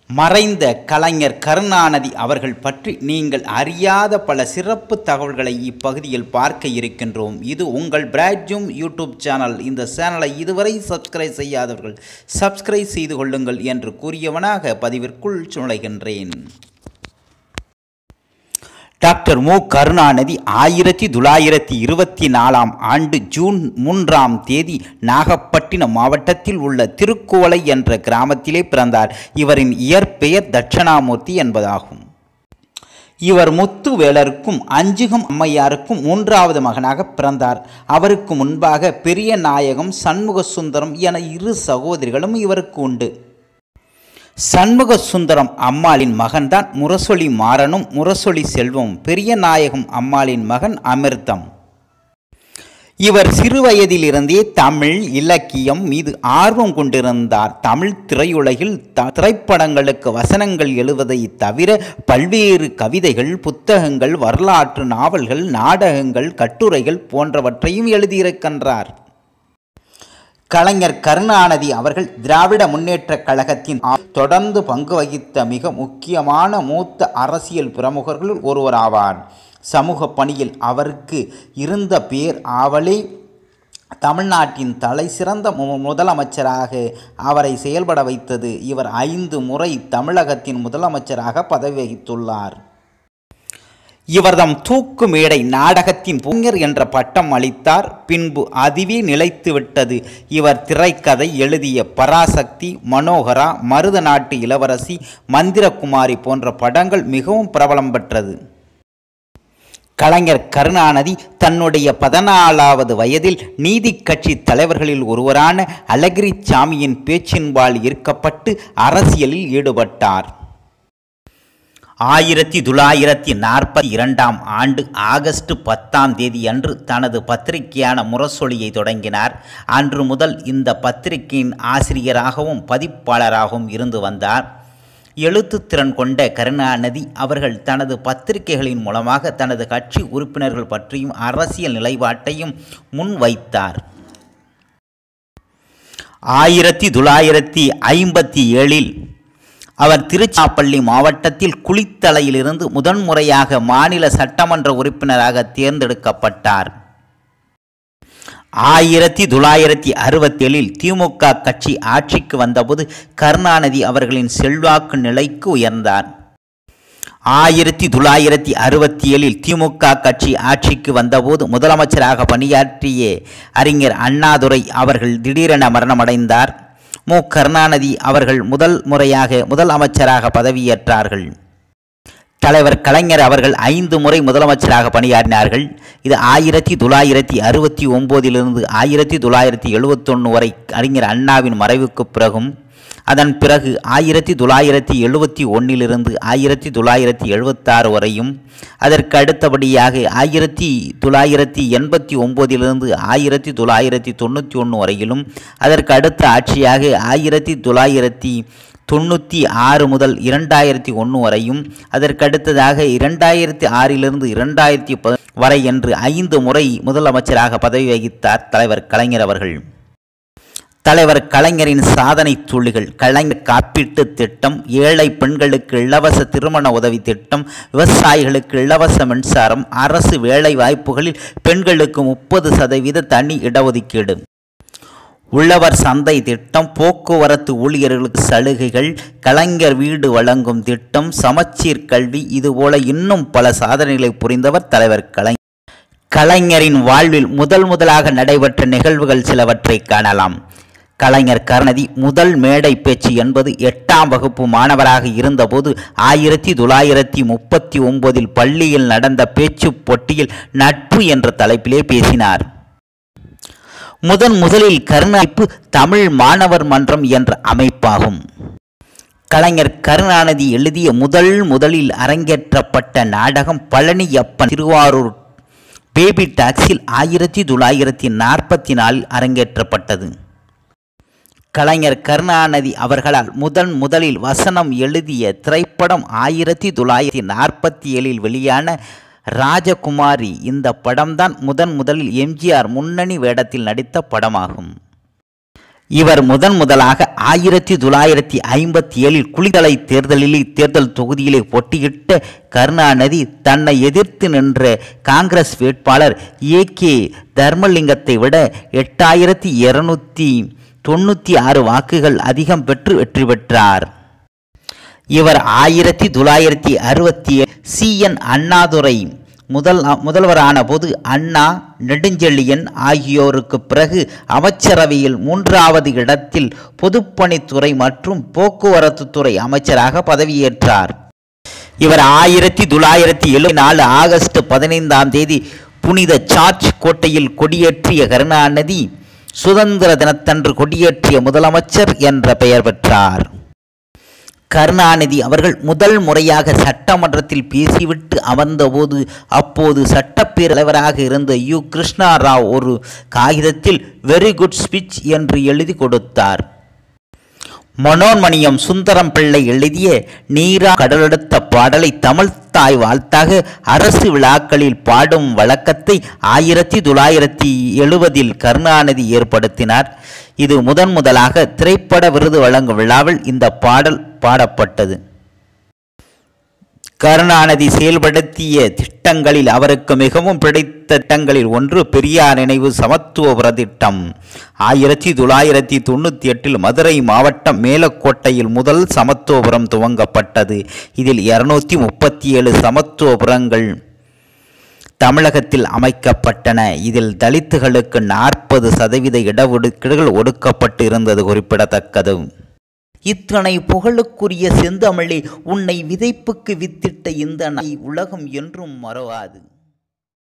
மறைந்த கலைஞர் கருணாநிதி அவர்கள் பற்றி நீங்கள் அறியாத பல சிறப்பு தகவல்களை இப்பகுதியில் பார்க்க இருக்கின்றோம் இது உங்கள் பிராட்ஜூம் யூடியூப் சேனல் இந்த சேனலை இதுவரை சப்ஸ்கிரைப் செய்யாதவர்கள் சப்ஸ்கிரைப் செய்து கொள்ளுங்கள் என்று கூறியவனாக பதிவிற்குள் நுழைகின்றேன் டாக்டர் மு கருணாநிதி ஆயிரத்தி தொள்ளாயிரத்தி இருபத்தி நாலாம் ஆண்டு ஜூன் மூன்றாம் தேதி நாகப்பட்டினம் மாவட்டத்தில் உள்ள திருக்குவளை என்ற கிராமத்திலே பிறந்தார் இவரின் இயற்பெயர் தட்சணாமூர்த்தி என்பதாகும் இவர் முத்துவேலருக்கும் அஞ்சுகம் அம்மையாருக்கும் மூன்றாவது மகனாக பிறந்தார் அவருக்கு முன்பாக பெரிய நாயகம் சண்முக சுந்தரம் என இரு சகோதரிகளும் இவருக்கு உண்டு சண்முக சுந்தரம் அம்மாளின் மகன்தான் முரசொலி மாறனும் முரசொலி செல்வம் பெரிய நாயகம் அம்மாளின் மகன் அமிர்தம் இவர் சிறுவயதிலிருந்தே தமிழ் இலக்கியம் மீது ஆர்வம் கொண்டிருந்தார் தமிழ் திரையுலகில் த திரைப்படங்களுக்கு வசனங்கள் எழுவதை தவிர பல்வேறு கவிதைகள் புத்தகங்கள் வரலாற்று நாவல்கள் நாடகங்கள் கட்டுரைகள் போன்றவற்றையும் எழுதியிருக்கின்றார் கலைஞர் கருணாநிதி அவர்கள் திராவிட முன்னேற்றக் கழகத்தின் தொடர்ந்து பங்கு வகித்த மிக முக்கியமான மூத்த அரசியல் பிரமுகர்களுள் ஒருவராவார் சமூக பணியில் அவருக்கு இருந்த பேர் ஆவலே தமிழ்நாட்டின் தலை சிறந்த முதலமைச்சராக அவரை செயல்பட வைத்தது இவர் ஐந்து முறை தமிழகத்தின் முதலமைச்சராக பதவி வகித்துள்ளார் இவர்தம் தூக்கு மேடை நாடகத்தின் புங்கர் என்ற பட்டம் அளித்தார் பின்பு அதுவே நிலைத்துவிட்டது இவர் திரைக்கதை எழுதிய பராசக்தி மனோகரா மருத நாட்டு இளவரசி மந்திரகுமாரி போன்ற படங்கள் மிகவும் பிரபலம் பெற்றது கலைஞர் கருணாநிதி தன்னுடைய பதினாலாவது வயதில் நீதி கட்சி தலைவர்களில் ஒருவரான அழகிரி சாமியின் பேச்சின்பால் ஈர்க்கப்பட்டு அரசியலில் ஈடுபட்டார் ஆயிரத்தி தொள்ளாயிரத்தி நாற்பத்தி இரண்டாம் ஆண்டு ஆகஸ்ட் பத்தாம் தேதி அன்று தனது பத்திரிகையான முரசொலியை தொடங்கினார் அன்று முதல் இந்த பத்திரிகையின் ஆசிரியராகவும் பதிப்பாளராகவும் இருந்து வந்தார் எழுத்துத்திறன் கொண்ட கருணாநிதி அவர்கள் தனது பத்திரிகைகளின் மூலமாக தனது கட்சி உறுப்பினர்கள் பற்றியும் அரசியல் நிலைப்பாட்டையும் முன்வைத்தார் ஆயிரத்தி தொள்ளாயிரத்தி ஐம்பத்தி ஏழில் அவர் திருச்சிராப்பள்ளி மாவட்டத்தில் குளித்தலையிலிருந்து முதன்முறையாக மாநில சட்டமன்ற உறுப்பினராக தேர்ந்தெடுக்கப்பட்டார் ஆயிரத்தி தொள்ளாயிரத்தி அறுபத்தேழில் திமுக கட்சி ஆட்சிக்கு வந்தபோது கருணாநிதி அவர்களின் செல்வாக்கு நிலைக்கு உயர்ந்தார் ஆயிரத்தி தொள்ளாயிரத்தி அறுபத்தி ஏழில் திமுக கட்சி ஆட்சிக்கு வந்தபோது முதலமைச்சராக பணியாற்றிய அறிஞர் அண்ணாதுரை அவர்கள் திடீரென மரணமடைந்தார் மு கருணாநிதி அவர்கள் முதல் முறையாக முதல் அமைச்சராக பதவியேற்றார்கள் தலைவர் கலைஞர் அவர்கள் ஐந்து முறை முதலமைச்சராக பணியாற்றினார்கள் இது ஆயிரத்தி தொள்ளாயிரத்தி அறுபத்தி ஒம்போதிலிருந்து ஆயிரத்தி தொள்ளாயிரத்தி எழுபத்தொன்று வரை அறிஞர் அண்ணாவின் மறைவுக்கு பிறகும் அதன் பிறகு ஆயிரத்தி தொள்ளாயிரத்தி எழுபத்தி ஒன்றிலிருந்து ஆயிரத்தி தொள்ளாயிரத்தி எழுபத்தாறு வரையும் அதற்கு அடுத்தபடியாக ஆயிரத்தி தொள்ளாயிரத்தி எண்பத்தி ஒம்போதிலிருந்து ஆயிரத்தி தொள்ளாயிரத்தி தொண்ணூற்றி ஒன்று வரையிலும் அதற்கு அடுத்த ஆட்சியாக ஆயிரத்தி தொள்ளாயிரத்தி தொண்ணூற்றி ஆறு முதல் இரண்டாயிரத்தி ஒன்று வரையும் அதற்கடுத்ததாக இரண்டாயிரத்தி ஆறிலிருந்து இரண்டாயிரத்தி ப வரை என்று ஐந்து முறை முதலமைச்சராக பதவி வகித்தார் தலைவர் கலைஞர் அவர்கள் தலைவர் கலைஞரின் சாதனை துளிகள் கலைஞர் காப்பீட்டு திட்டம் ஏழை பெண்களுக்கு இலவச திருமண உதவி திட்டம் விவசாயிகளுக்கு இலவச மின்சாரம் அரசு வேலை வாய்ப்புகளில் பெண்களுக்கு முப்பது சதவீத தனி இடஒதுக்கீடு உழவர் சந்தை திட்டம் போக்குவரத்து ஊழியர்களுக்கு சலுகைகள் கலைஞர் வீடு வழங்கும் திட்டம் சமச்சீர் கல்வி இதுபோல இன்னும் பல சாதனைகளை புரிந்தவர் தலைவர் கலைஞர் கலைஞரின் வாழ்வில் முதல் முதலாக நடைபெற்ற நிகழ்வுகள் சிலவற்றை காணலாம் கலைஞர் கருணதி முதல் மேடை பேச்சு என்பது எட்டாம் வகுப்பு மாணவராக இருந்தபோது ஆயிரத்தி தொள்ளாயிரத்தி முப்பத்தி ஒன்பதில் பள்ளியில் நடந்த பேச்சு போட்டியில் நட்பு என்ற தலைப்பிலே பேசினார் முதன் முதலில் கருணாய்ப்பு தமிழ் மாணவர் மன்றம் என்ற அமைப்பாகும் கலைஞர் கருணாநிதி எழுதிய முதல் முதலில் அரங்கேற்றப்பட்ட நாடகம் பழனியப்பன் திருவாரூர் பேபி டாக்ஸில் ஆயிரத்தி தொள்ளாயிரத்தி நாற்பத்தி நாலில் அரங்கேற்றப்பட்டது கலைஞர் கருணாநிதி அவர்களால் முதன் முதலில் வசனம் எழுதிய திரைப்படம் ஆயிரத்தி தொள்ளாயிரத்தி நாற்பத்தி ஏழில் வெளியான ராஜகுமாரி இந்த படம்தான் முதன் முதலில் எம்ஜிஆர் முன்னணி வேடத்தில் நடித்த படமாகும் இவர் முதன் முதலாக ஆயிரத்தி தொள்ளாயிரத்தி ஐம்பத்தி ஏழில் குளித்தலை தேர்தலில் தேர்தல் தொகுதியிலே போட்டியிட்ட கருணாநிதி தன்னை எதிர்த்து நின்ற காங்கிரஸ் வேட்பாளர் ஏ கே தர்மலிங்கத்தை விட எட்டாயிரத்தி இருநூத்தி தொண்ணூற்றி ஆறு வாக்குகள் அதிகம் பெற்று வெற்றி பெற்றார் இவர் ஆயிரத்தி தொள்ளாயிரத்தி அறுபத்தி சி என் அண்ணாதுரை முதல் முதல்வரான போது அண்ணா நெடுஞ்செழியன் ஆகியோருக்கு பிறகு அமைச்சரவையில் மூன்றாவது இடத்தில் பொதுப்பணித்துறை மற்றும் போக்குவரத்து துறை அமைச்சராக பதவியேற்றார் இவர் ஆயிரத்தி தொள்ளாயிரத்தி எழுபத்தி நாலு ஆகஸ்ட் பதினைந்தாம் தேதி புனித சார்ஜ் கோட்டையில் கொடியேற்றிய கருணாநிதி சுதந்திர தினத்தன்று கொடியேற்றிய முதலமைச்சர் என்ற பெயர் பெற்றார் கருணாநிதி அவர்கள் முதல் முறையாக சட்டமன்றத்தில் பேசிவிட்டு அமர்ந்தபோது அப்போது சட்டப்பேரவைத் தலைவராக இருந்த யு கிருஷ்ணா ராவ் ஒரு காகிதத்தில் வெரி குட் ஸ்பீச் என்று எழுதி கொடுத்தார் மனோன்மணியம் சுந்தரம் பிள்ளை எழுதிய நீரா கடலெடுத்த பாடலை தமிழ் தாய் வாழ்த்தாக அரசு விழாக்களில் பாடும் வழக்கத்தை ஆயிரத்தி தொள்ளாயிரத்தி எழுபதில் கருணாநிதி ஏற்படுத்தினார் இது முதன் முதலாக திரைப்பட விருது வழங்கும் விழாவில் இந்த பாடல் பாடப்பட்டது கருணாநிதி செயல்படுத்திய திட்டங்களில் அவருக்கு மிகவும் பிடித்த திட்டங்களில் ஒன்று பெரியார் நினைவு சமத்துவபுர திட்டம் ஆயிரத்தி தொள்ளாயிரத்தி தொண்ணூற்றி எட்டில் மதுரை மாவட்டம் மேலக்கோட்டையில் முதல் சமத்துவபுரம் துவங்கப்பட்டது இதில் இருநூத்தி முப்பத்தி ஏழு சமத்துவபுரங்கள் தமிழகத்தில் அமைக்கப்பட்டன இதில் தலித்துகளுக்கு நாற்பது சதவீத இடஒதுக்கீடுகள் ஒடுக்கப்பட்டு இருந்தது குறிப்பிடத்தக்கது இத்தனை புகழுக்குரிய செந்தமிழே உன்னை விதைப்புக்கு வித்திட்ட இந்த நாய் உலகம் என்றும் மறவாது